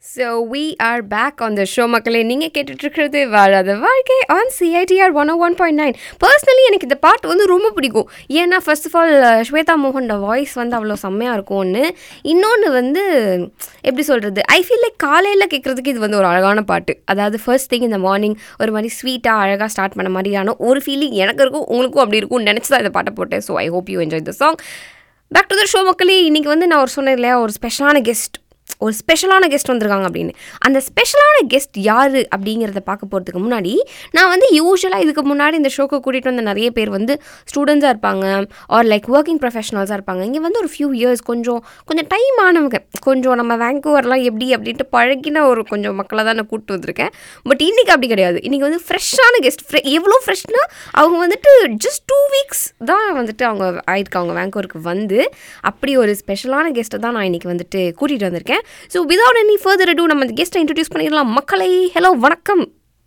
So we are back on the show மக்களே நீங்கள் கேட்டுட்ருக்கிறது வாழாத வாழ்க்கை on CIDR one one point nine personally எனக்கு இந்த பாட்டு வந்து ரொம்ப பிடிக்கும் ஏன்னா ஃபர்ஸ்ட் ஆஃப் ஆல் ஸ்வேதா மோகனோட வாய்ஸ் வந்து அவ்வளோ செம்மையாக இருக்கும் ஒன்று இன்னொன்று வந்து எப்படி சொல்கிறது ஐ ஃபீல் லைக் காலையில் கேட்குறதுக்கு இது வந்து ஒரு அழகான பாட்டு அதாவது ஃபர்ஸ்ட் திங் இந்த மார்னிங் ஒரு மாதிரி ஸ்வீட்டாக அழகாக ஸ்டார்ட் பண்ண மாதிரியான ஒரு ஃபீலிங் எனக்கு இருக்கும் உங்களுக்கும் அப்படி இருக்கும்னு நினச்சி தான் இந்த பாட்டை போட்டேன் so I hope you enjoy the song back to the show மக்களே இன்றைக்கி வந்து நான் ஒரு சொன்னேன் இல்லையா ஒரு ஸ்பெஷலான கெஸ்ட் ஒரு ஸ்பெஷலான கெஸ்ட் வந்திருக்காங்க அப்படின்னு அந்த ஸ்பெஷலான கெஸ்ட் யார் அப்படிங்கிறத பார்க்க போகிறதுக்கு முன்னாடி நான் வந்து யூஸ்வலாக இதுக்கு முன்னாடி இந்த ஷோக்கு கூட்டிகிட்டு வந்த நிறைய பேர் வந்து ஸ்டூடெண்ட்ஸாக இருப்பாங்க ஆர் லைக் ஒர்க்கிங் ப்ரொஃபஷனல்ஸாக இருப்பாங்க இங்கே வந்து ஒரு ஃபியூ இயர்ஸ் கொஞ்சம் கொஞ்சம் டைம் ஆனவங்க கொஞ்சம் நம்ம வேங்கூவர்லாம் எப்படி அப்படின்ட்டு பழகின ஒரு கொஞ்சம் மக்களை தான் நான் கூப்பிட்டு வந்திருக்கேன் பட் இன்றைக்கி அப்படி கிடையாது இன்றைக்கி வந்து ஃப்ரெஷ்ஷான கெஸ்ட் ஃப்ரெ எவ்வளோ ஃப்ரெஷ்னா அவங்க வந்துட்டு ஜஸ்ட் டூ வீக்ஸ் தான் வந்துட்டு அவங்க ஆயிருக்காங்க வேங்கூருக்கு வந்து அப்படி ஒரு ஸ்பெஷலான கெஸ்ட்டை தான் நான் இன்றைக்கி வந்துட்டு கூட்டிகிட்டு வந்திருக்கேன் so without any further ado நம்ம அந்த கெஸ்ட்டை இன்ட்ரடியூஸ் பண்ணிடலாம் மக்களை ஹலோ வணக்கம்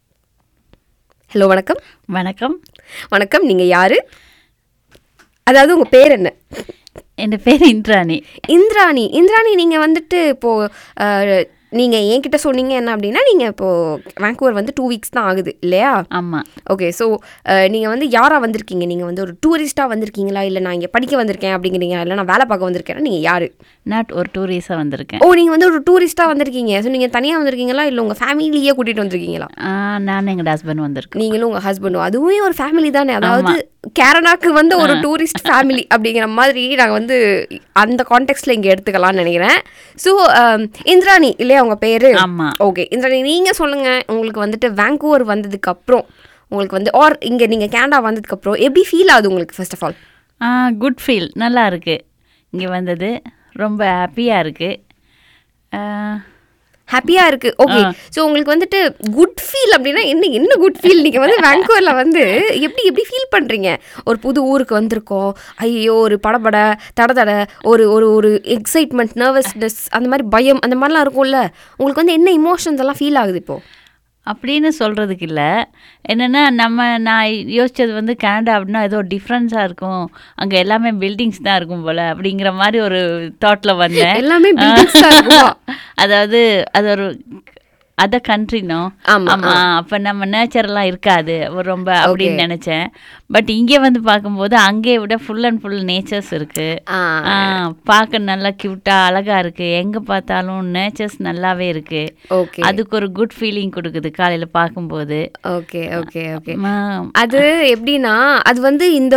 ஹலோ வணக்கம் வணக்கம் வணக்கம் நீங்கள் யார் அதாவது உங்கள் பேர் என்ன என் பேர் இந்திராணி இந்திராணி இந்திராணி நீங்கள் வந்துட்டு இப்போது நீங்கள் என்கிட்ட சொன்னீங்க என்ன அப்படின்னா நீங்கள் இப்போது வேங்கூவர் வந்து டூ வீக்ஸ் தான் ஆகுது இல்லையா ஆமாம் ஓகே ஸோ நீங்கள் வந்து யாராக வந்திருக்கீங்க நீங்கள் வந்து ஒரு டூரிஸ்ட்டாக வந்திருக்கீங்களா இல்லை நான் இங்கே படிக்க வந்திருக்கேன் அப்படிங்கிறீங்க இல்லை நான் வேலை பார்க்க வந்திருக்கேன்னா நீங்கள் யார் நாட் ஒரு டூரிஸ்டாக வந்திருக்கேன் ஓ நீங்கள் வந்து ஒரு டூரிஸ்ட்டாக வந்திருக்கீங்க ஸோ நீங்கள் தனியாக வந்திருக்கீங்களா இல்லை உங்கள் ஃபேமிலியே கூட்டிகிட்டு வந்திருக்கீங்களா ஆ, நான் எங்கள் ஹஸ்பண்ட் வந்திருக்கேன் நீங்களும் உங்கள் ஹஸ்பண்டும் அதுவுமே ஒரு ஃபேமிலி தானே அதாவது கேரளாக்கு வந்து ஒரு டூரிஸ்ட் ஃபேமிலி அப்படிங்கிற மாதிரி நாங்கள் வந்து அந்த கான்டெக்ட்ல இங்கே எடுத்துக்கலாம்னு நினைக்கிறேன் ஸோ இந்திராணி இல்லையா உங்கள் பேர் ஆமாம் ஓகே இந்திராணி நீங்கள் சொல்லுங்கள் உங்களுக்கு வந்துட்டு வேங்கூவர் வந்ததுக்கு அப்புறம் உங்களுக்கு வந்து ஆர் இங்கே நீங்கள் கேனடா வந்ததுக்கு அப்புறம் எப்படி ஃபீல் ஆகுது உங்களுக்கு first of all good feel நல்லா இருக்கு இங்கே வந்தது ரொம்ப ஹாப்பியாக இருக்கு ஆ, ஹாப்பியாக இருக்கு ஓகே ஸோ உங்களுக்கு வந்துட்டு குட் ஃபீல் அப்படின்னா என்ன என்ன குட் ஃபீல் நீங்கள் வந்து வேங்கூவரில் வந்து எப்படி எப்படி ஃபீல் பண்ணுறீங்க ஒரு புது ஊருக்கு வந்திருக்கோம் ஐயோ ஒரு படபட தட தட ஒரு ஒரு ஒரு எக்ஸைட்மெண்ட் நர்வஸ்னஸ் அந்த மாதிரி பயம் அந்த மாதிரிலாம் இருக்கும்ல உங்களுக்கு வந்து என்ன இமோஷன்ஸ் எல்லாம் ஃபீல் ஆகுது இப்போ அப்படின்னு சொல்கிறதுக்கு இல்லை என்னென்னா நம்ம நான் யோசித்தது வந்து கனடா அப்படின்னா ஏதோ டிஃப்ரென்ஸாக இருக்கும் அங்கே எல்லாமே பில்டிங்ஸ் தான் இருக்கும் போல் அப்படிங்கிற மாதிரி ஒரு தாட்டில் வந்தேன் எல்லாமே buildings தான் இருக்குமா? அதாவது அது ஒரு அதர் கண்ட்ரினோ ஆமா, ஆமாம் அப்போ நம்ம நேச்சர்லாம் இருக்காது ஒரு ரொம்ப அப்படின்னு நினச்சேன் பட் இங்கே வந்து பார்க்கும்போது அங்கே விட ஃபுல் அண்ட் ஃபுல் நேச்சர்ஸ் இருக்குது ஆ பார்க்க நல்லா க்யூட்டாக அழகாக இருக்குது எங்கே பார்த்தாலும் நேச்சர்ஸ் நல்லாவே இருக்குது ஓகே அதுக்கு ஒரு குட் ஃபீலிங் கொடுக்குது காலையில் பார்க்கும்போது ஓகே ஓகே ஓகே ம, அது எப்படின்னா அது வந்து இந்த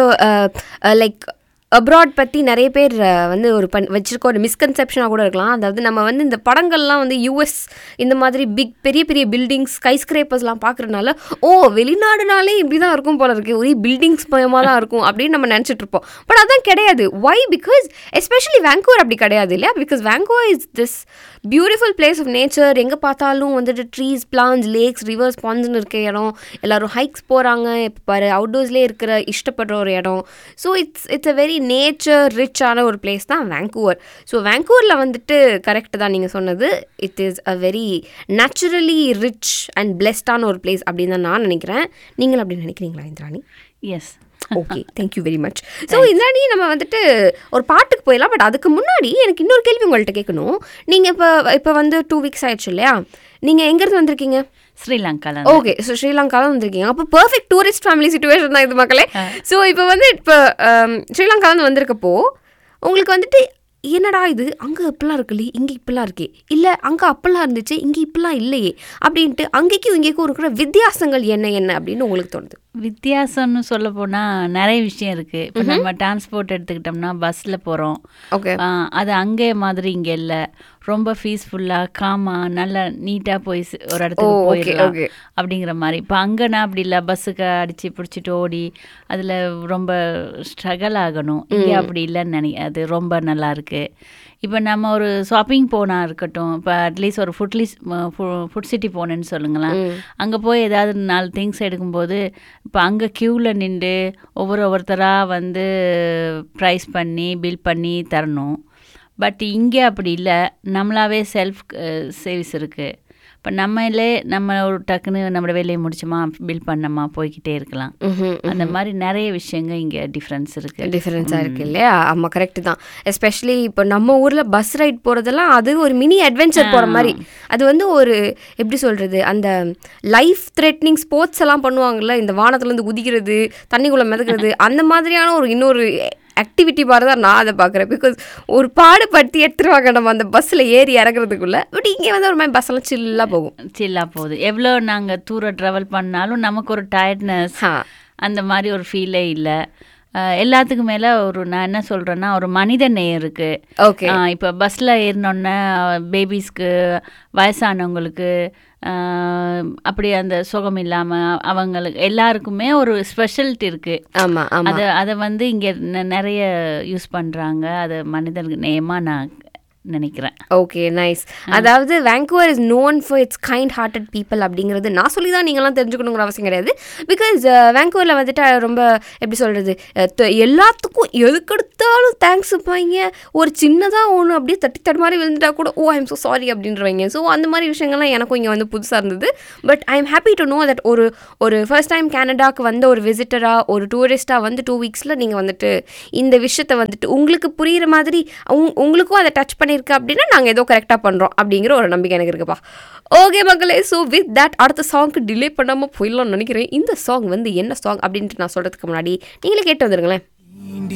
லைக் அப்ராட் பற்றி நிறைய பேர் அஹ், வந்து ஒரு பண் வச்சிருக்க ஒரு மிஸ்கன்செப்ஷனாக கூட இருக்கலாம் அதாவது நம்ம வந்து இந்த படங்கள்லாம் வந்து யூஎஸ் இந்த மாதிரி பிக் பெரிய பெரிய பில்டிங்ஸ் ஸ்கை ஸ்கிரேப்பர்ஸ்லாம் பார்க்குறதுனால ஓ வெளிநாடுனாலே இப்படி தான் இருக்கும் போல இருக்கு ஒரே பில்டிங்ஸ் பயமாக தான் இருக்கும் அப்படின்னு நம்ம நினச்சிட்டு இருப்போம் பட் அதான் கிடையாது ஒய் பிகாஸ் எஸ்பெஷலி வேங்கூவர் அப்படி கிடையாது இல்லையா because Vancouver is this beautiful place of nature எங்கே பார்த்தாலும் வந்துட்டு ட்ரீஸ் பிளான்ஸ் லேக்ஸ் ரிவர்ஸ் பாண்ட்ஸ்னு இருக்க இடம் எல்லாரும் ஹைக்ஸ் போகிறாங்க இப்போ பாரு அவுட்டோர்ஸ்லேயே இருக்கிற இஷ்டப்படுற ஒரு இடம் so it's it's a very nature ரிச்சான ஒரு பிளேஸ் தான் வேங்கூவர் ஸோ வேங்கூவரில் வந்துட்டு கரெக்ட் தான் நீங்கள் சொன்னது it is a very naturally rich and பிளெஸ்டான ஒரு பிளேஸ் அப்படின்னு தான் நான் நினைக்கிறேன் நீங்கள் அப்படி நினைக்கிறீங்களா Indrani yes okay thank you very much so இந்தாடி நம்ம வந்துட்டு ஒரு பாட்டுக்கு போயிடலாம் பட் அதுக்கு முன்னாடி எனக்கு இன்னொரு கேள்வி உங்கள்கிட்ட கேட்கணும் நீங்கள் இப்போ இப்போ வந்து டூ வீக்ஸ் ஆயிடுச்சு இல்லையா நீங்கள் எங்கேருந்து வந்திருக்கீங்க ஸ்ரீலங்காவில் ஓகே ஸோ ஸ்ரீலங்காவில் வந்திருக்கீங்க அப்போ பர்ஃபெக்ட் டூரிஸ்ட் ஃபேமிலி சுச்சுவேஷன் தான் இது மக்களே ஸோ இப்போ வந்து இப்போ ஸ்ரீலங்காவில் வந்திருக்கப்போ உங்களுக்கு வந்துட்டு என்னடா இது அங்கே இப்படிலாம் இருக்குல்லையே இங்கே இப்படிலாம் இருக்கே இல்லை அங்கே அப்பெல்லாம் இருந்துச்சு இங்கே இப்படிலாம் இல்லையே அப்படின்ட்டு அங்கேக்கும் இங்கேக்கும் இருக்கிற வித்தியாசங்கள் என்ன என்ன அப்படின்னு உங்களுக்கு தோணுது வித்தியாசம்னு சொல்ல போனால் நிறைய விஷயம் இருக்குது இப்போ நம்ம டிரான்ஸ்போர்ட் எடுத்துக்கிட்டோம்னா பஸ்ஸில் போகிறோம் ஓகே அது அங்கே மாதிரி இங்கே இல்லை ரொம்ப பீஸ்ஃபுல்லாக காமாக நல்லா நீட்டாக போய் சி- ஒரு இடத்துக்கு ஓ, okay, போயிடலாம் okay. அப்படிங்கிற மாதிரி இப்போ அங்கேனா அப்படி இல்லை பஸ்ஸுக்கு அடித்து பிடிச்சிட்டு ஓடி அதில் ரொம்ப ஸ்ட்ரகிள் ஆகணும் இங்கே அப்படி இல்லைன்னு நினை அது ரொம்ப நல்லா இருக்கு இப்போ நம்ம ஒரு ஷாப்பிங் போனால் இருக்கட்டும் இப்போ அட்லீஸ்ட் ஒரு ஃபுட்லிஸ் ஃபுட் சிட்டி போனேன்னு சொல்லுங்களேன் அங்கே போய் ஏதாவது நாலு திங்ஸ் எடுக்கும்போது இப்போ அங்கே க்யூவில் நின்று ஒவ்வொரு ஒவ்வொருத்தராக வந்து ப்ரைஸ் பண்ணி பில் பண்ணி தரணும் பட் இங்கே அப்படி இல்லை நம்மளாவே செல்ஃப் சர்வீஸ் இருக்குது இப்போ நம்மளே நம்ம ஒரு டக்குன்னு நம்மளோட வேலையை முடிச்சோமா பில் பண்ணோமா போய்க்கிட்டே இருக்கலாம் ம்ஹும். அந்த மாதிரி நிறைய விஷயங்கள் இங்கே டிஃப்ரென்ஸ் இருக்குது டிஃப்ரென்ஸாக இருக்கு இல்லையா ஆமாம் கரெக்ட் தான் எஸ்பெஷலி இப்போ நம்ம ஊரில் பஸ் ரைட் போகிறதெல்லாம் அது ஒரு மினி அட்வென்ச்சர் போகிற மாதிரி அது வந்து ஒரு எப்படி சொல்கிறது அந்த லைஃப் த்ரெட்னிங் ஸ்போர்ட்ஸ் எல்லாம் பண்ணுவாங்கல்ல இந்த வானத்துலேருந்து குதிக்கிறது தண்ணிக்குள்ளே மிதக்கிறது அந்த மாதிரியான ஒரு இன்னொரு ஆக்டிவிட்டி மாதிரி தான் நான் அதை பார்க்குறேன் பிகாஸ் ஒரு பாடுபடுத்தி எடுத்துருவாங்க நம்ம அந்த பஸ்ஸில் ஏறி இறங்குறதுக்குள்ள பட் இங்கே வந்து ஒரு மாதிரி பஸ்ஸெல்லாம் சில்லாக போகும் சில்லாக போகுது எவ்வளோ நாங்கள் தூரம் ட்ராவல் பண்ணாலும் நமக்கு ஒரு டயர்ட்னஸ் ஆ அந்த மாதிரி ஒரு ஃபீலே இல்லை எல்லாத்துக்கும் மேலே ஒரு நான் என்ன சொல்கிறேன்னா ஒரு மனித நேயம் இருக்குது ஓகே இப்போ பஸ்ஸில் ஏறினோன்னே பேபிஸ்க்கு வயசானவங்களுக்கு ஆஹ், அப்படி அந்த சுகம் இல்லாமல் அவங்களுக்கு எல்லாருக்குமே ஒரு ஸ்பெஷாலிட்டி இருக்குது ஆமாம் ஆமாம் அதை அதை வந்து இங்கே நிறைய யூஸ் பண்ணுறாங்க அது மனிதனுக்கு நேயமாக நான் நினைக்கிறேன் ஓகே நைஸ் அதாவது Vancouver is known for its kind hearted people அப்படிங்கிறது நான் சொல்லி தான் நீங்களாம் தெரிஞ்சுக்கணுங்கிற அவசியம் கிடையாது பிகாஸ் வேங்கூவரில் வந்துட்டு ரொம்ப எப்படி சொல்கிறது எல்லாத்துக்கும் எதுக்கெடுத்தாலும் தேங்க்ஸ் வைங்க ஒரு சின்னதாக ஒன்று அப்படியே தட்டி தட்டு மாதிரி விழுந்துட்டா கூட ஓ ஐம் ஸோ சாரி அப்படின்றவங்க ஸோ அந்த மாதிரி விஷயங்கள்லாம் எனக்கும் இங்கே வந்து புதுசாக இருந்தது but I am happy to know that ஒரு ஒரு ஃபர்ஸ்ட் டைம் கனடாக்கு வந்த ஒரு விசிட்டராக ஒரு டூரிஸ்ட்டாக வந்து டூ வீக்ஸில் நீங்கள் வந்துட்டு இந்த விஷயத்தை வந்துட்டு உங்களுக்கு புரிகிற மாதிரி உங் உங்களுக்கும் அதை டச் பண்ணியிருக்கு அப்படின்னா நாங்கள் ஏதோ கரெக்டாக பண்ணுறோம் அப்படிங்கிற ஒரு நம்பிக்கை எனக்கு இருக்குப்பா ஓகே மக்களே ஸோ வித் தட் அடுத்த சாங்க்கு டிலே பண்ணாமல் போயிடலாம்னு நினைக்கிறேன் இந்த சாங் வந்து என்ன சாங் அப்படின்ட்டு நான் சொல்கிறதுக்கு முன்னாடி நீங்களே கேட்டு வந்துருங்களேன்